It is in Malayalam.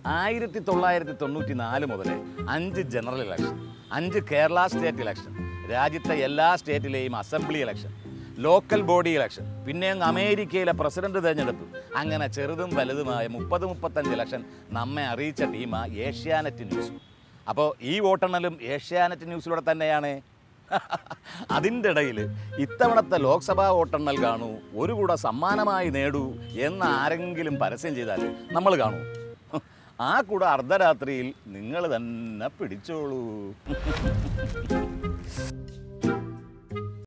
ആയിരത്തി തൊള്ളായിരത്തി തൊണ്ണൂറ്റി നാല് മുതൽ അഞ്ച് ജനറൽ ഇലക്ഷൻ അഞ്ച് കേരള സ്റ്റേറ്റ് ഇലക്ഷൻ രാജ്യത്തെ എല്ലാ സ്റ്റേറ്റിലെയും assembly election local body election പിന്നെ അങ്ങ് അമേരിക്കയിലെ പ്രസിഡന്റ് തെരഞ്ഞെടുപ്പ് അങ്ങനെ ചെറുതും വലുതുമായ മുപ്പത് മുപ്പത്തഞ്ച് ഇലക്ഷൻ നമ്മെ അറിയിച്ച ടീമാ ഏഷ്യാനെറ്റ് ന്യൂസ് അപ്പോൾ ഈ വോട്ടെണ്ണലും ഏഷ്യാനെറ്റ് ന്യൂസിലൂടെ തന്നെയാണ് അതിൻ്റെ ഇടയിൽ ഇത്തവണത്തെ ലോക്സഭാ വോട്ടെണ്ണൽ കാണൂ ഒരു കൂടെ സമ്മാനമായി നേടൂ എന്ന് ആരെങ്കിലും പരസ്യം ചെയ്താൽ നമ്മൾ കാണൂ ആ കൂടെ അർദ്ധരാത്രിയിൽ നിങ്ങൾ തന്നെ പിടിച്ചോളൂ